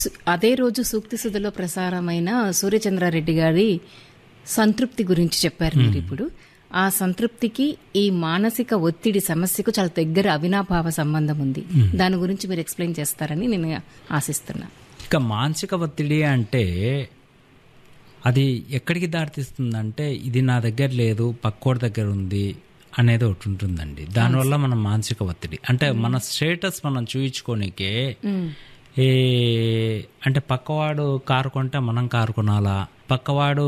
సు- అదే రోజు సూక్తి సుధలో ప్రసారమైన సూర్యచంద్రారెడ్డి గారి సంతృప్తి గురించి చెప్పారు మీరు ఇప్పుడు ఆ సంతృప్తికి ఈ మానసిక ఒత్తిడి సమస్యకు చాలా దగ్గర అవినాభావ సంబంధం ఉంది దాని గురించి మీరు ఎక్స్ప్లెయిన్ చేస్తారని నేను ఆశిస్తున్నా ఇక మానసిక ఒత్తిడి అంటే అది ఎక్కడికి దారితీస్తుందంటే ఇది నా దగ్గర లేదు పక్కోడి దగ్గర ఉంది అనేది ఒకటి ఉంటుందండి దానివల్ల మనం మానసిక ఒత్తిడి అంటే మన స్టేటస్ మనం చూయించుకోనికే ఏ అంటే పక్కవాడు కారు కొంటే మనం కారు కొనాలా పక్కవాడు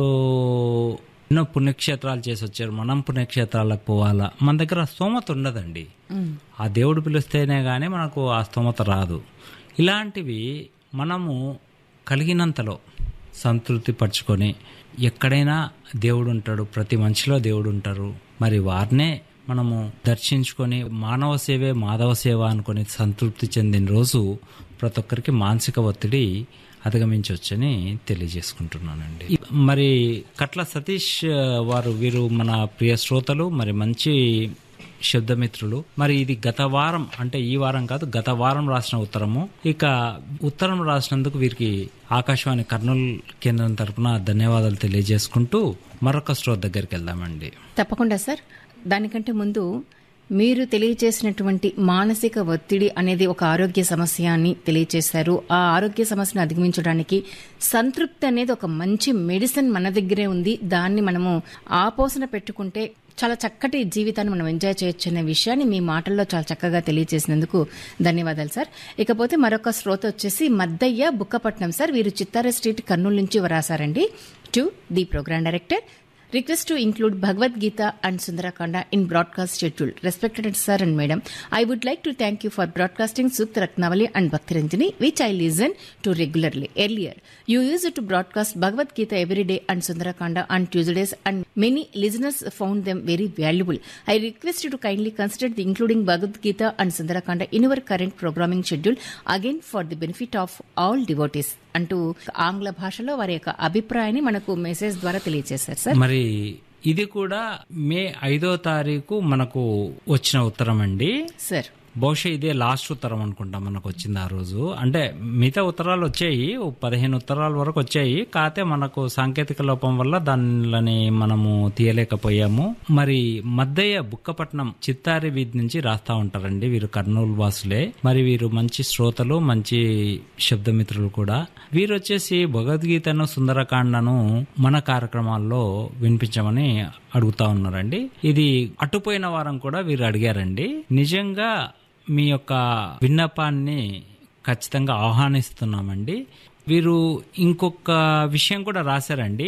ఎన్నో పుణ్యక్షేత్రాలు చేసి వచ్చారు మనం పుణ్యక్షేత్రాలకు పోవాలా మన దగ్గర ఆ స్తోమత ఉండదండి ఆ దేవుడు పిలిస్తేనే కానీ మనకు ఆ స్తోమత రాదు ఇలాంటివి మనము కలిగినంతలో సంతృప్తి పరుచుకొని ఎక్కడైనా దేవుడు ఉంటాడు ప్రతి మనిషిలో దేవుడు ఉంటారు మరి వారినే మనము దర్శించుకొని మానవ సేవే మాధవ సేవ అనుకొని సంతృప్తి చెందిన రోజు ప్రతి ఒక్కరికి మానసిక ఒత్తిడి అధిగమించవచ్చని తెలియజేసుకుంటున్నానండి మరి కట్ల సతీష్ ఆ, వారు వీరు మన ప్రియ శ్రోతలు మరి మంచి శబ్దమిత్రులు మరి ఇది గత వారం అంటే ఈ వారం కాదు గత వారం రాసిన ఉత్తరము ఇక ఉత్తరం రాసినందుకు వీరికి ఆకాశవాణి కర్నూలు కేంద్రం తరపున ధన్యవాదాలు తెలియజేసుకుంటూ మరొక శ్రోత దగ్గరికి వెళ్దామండి తప్పకుండా సార్ దానికంటే ముందు మీరు తెలియచేసినటువంటి మానసిక ఒత్తిడి అనేది ఒక ఆరోగ్య సమస్య అని తెలియచేశారు ఆ ఆరోగ్య సమస్యను అధిగమించడానికి సంతృప్తి అనేది ఒక మంచి మెడిసిన్ మన దగ్గరే ఉంది దాన్ని మనము ఆపోసన పెట్టుకుంటే చాలా చక్కటి జీవితాన్ని మనం ఎంజాయ్ చేయొచ్చు అనే విషయాన్ని మీ మాటల్లో చాలా చక్కగా తెలియజేసినందుకు ధన్యవాదాలు సార్ ఇకపోతే మరొక శ్రోత వచ్చేసి మద్దయ్య బుక్కపట్నం సార్ వీరు చిత్తార స్ట్రీట్ కర్నూలు నుంచి రాశారండి to the programme director Request to include Bhagavad Gita and Sundarakanda in broadcast schedule. Respected sir and madam, I would like to thank you for broadcasting Sukta Ratnavali and Bhakti Ranjani, which I listen to regularly. Earlier, you used to broadcast Bhagavad Gita every day and Sundarakanda on Tuesdays, and many listeners found them very valuable. I request you to kindly consider the including Bhagavad Gita and Sundarakanda in your current programming schedule, again for the benefit of all devotees. అంటూ ఆంగ్ల భాషలో వారి యొక్క అభిప్రాయాన్ని మనకు message ద్వారా తెలియజేశారు sir మరి ఇది కూడా మే ఐదో తారీఖు మనకు వచ్చిన ఉత్తరం అండి సార్ బహుశా ఇదే లాస్ట్ ఉత్తరం అనుకుంటా మనకు వచ్చింది ఆ రోజు అంటే మిగతా ఉత్తరాలు వచ్చాయి ఓ పదిహేను ఉత్తరాల వరకు వచ్చాయి కాకపోతే మనకు సాంకేతిక లోపం వల్ల దానిని మనము తీయలేకపోయాము మరి మద్దయ్య బుక్కపట్నం చిత్తారి వీధి నుంచి రాస్తా ఉంటారండి వీరు కర్నూలు వాసులే మరి వీరు మంచి శ్రోతలు మంచి శబ్దమిత్రులు కూడా వీరు వచ్చేసి భగవద్గీతను సుందరకాండను మన కార్యక్రమాల్లో వినిపించమని అడుగుతా ఉన్నారండి ఇది అటుపోయిన వారం కూడా వీరు అడిగారండి నిజంగా మీ యొక్క విన్నపాన్ని ఖచ్చితంగా ఆహ్వానిస్తున్నామండి వీరు ఇంకొక విషయం కూడా రాశారండి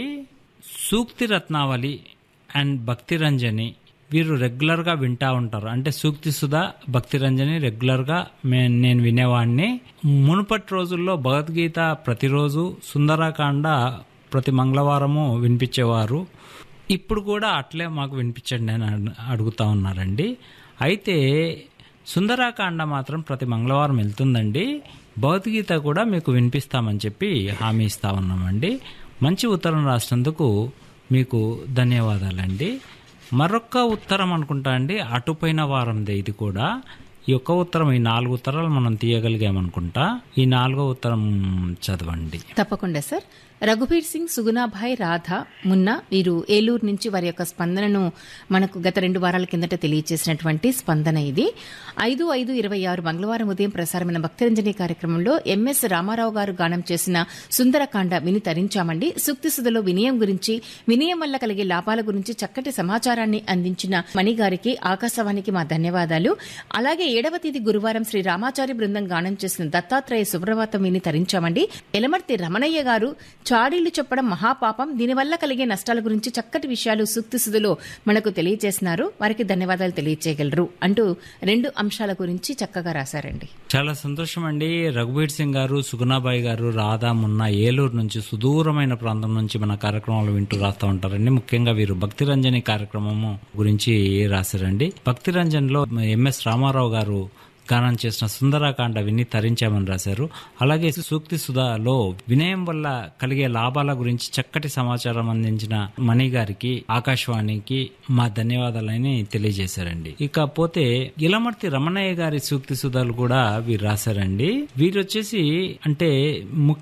సూక్తి రత్నావళి అండ్ భక్తి రంజని వీరు రెగ్యులర్గా వింటా ఉంటారు అంటే సూక్తి సుధా భక్తి రంజని రెగ్యులర్గా మే- నేను వినేవాడిని మునుపటి రోజుల్లో భగవద్గీత ప్రతిరోజు సుందరకాండ ప్రతి మంగళవారము వినిపించేవారు ఇప్పుడు కూడా అట్లే మాకు వినిపించండి అని అడు- అడుగుతా ఉన్నారండి అయితే సుందరాకాండ మాత్రం ప్రతి మంగళవారం వెళ్తుందండి భగవద్గీత కూడా మీకు వినిపిస్తామని చెప్పి హామీ ఇస్తా ఉన్నామండి మంచి ఉత్తరం రాసినందుకు మీకు ధన్యవాదాలండి మరొక ఉత్తరం అనుకుంటా అండి అటుపోయిన వారందే ఇది కూడా ఈ ఒక్క ఉత్తరం ఈ నాలుగు ఉత్తరాలు మనం తీయగలిగామనుకుంటా ఈ నాలుగో ఉత్తరం చదవండి తప్పకుండా సార్ రఘుబీర్ సింగ్ సుగుణాభాయ్ రాధ మున్నా వీరు ఏలూరు నుంచి వారి యొక్క స్పందనను మనకు గత రెండు వారాల కిందట తెలియజేసినటువంటి స్పందన ఇది ఐదు ఐదు ఇరవై ఆరు మంగళవారం ఉదయం ప్రసారమైన భక్తరంజని కార్యక్రమంలో ఎంఎస్ రామారావు గారు గానం చేసిన సుందరకాండ విని తరించామండి సూక్తి సుధలో వినయం గురించి వినయం వల్ల కలిగే లాభాల గురించి చక్కటి సమాచారాన్ని అందించిన మణి గారికి ఆకాశవాణికి మా ధన్యవాదాలు అలాగే ఏడవ తేదీ గురువారం శ్రీ రామాచారి బృందం గానం చేసిన దత్తాత్రేయ సుప్రభాతం విని తరించామండి ఎలమర్తి రమణయ్య గారు చాడీళ్లు చెప్పడం మహాపాపం దీనివల్ల కలిగే నష్టాల గురించి చక్కటి విషయాలు సూక్తి సుధులో మనకు తెలియజేసినారు వారికి ధన్యవాదాలు తెలియజేయగలరు అంటూ రెండు అంశాల గురించి చక్కగా రాశారండి చాలా సంతోషం అండి రఘుబీర్ సింగ్ గారు సుగుణాబాయి గారు రాధా మున్న ఏలూరు నుంచి సుదూరమైన ప్రాంతం నుంచి మన కార్యక్రమాలు వింటూ రాస్తా ఉంటారండి ముఖ్యంగా వీరు భక్తి రంజని కార్యక్రమము గురించి రాశారండి భక్తి రంజన్లో ఎంఎస్ రామారావు గారు గానం చేసిన సుందరాకాండ విని తరించామని రాశారు అలాగే సూక్తి సుధాలో వినయం వల్ల కలిగే లాభాల గురించి చక్కటి సమాచారం అందించిన మణి గారికి ఆకాశవాణికి మా ధన్యవాదాలని తెలియజేశారండి ఇకపోతే ఇలమర్తి రమణయ్య గారి సూక్తి సుధాలు కూడా వీరు రాశారండి వీరు వచ్చేసి అంటే ముఖ్య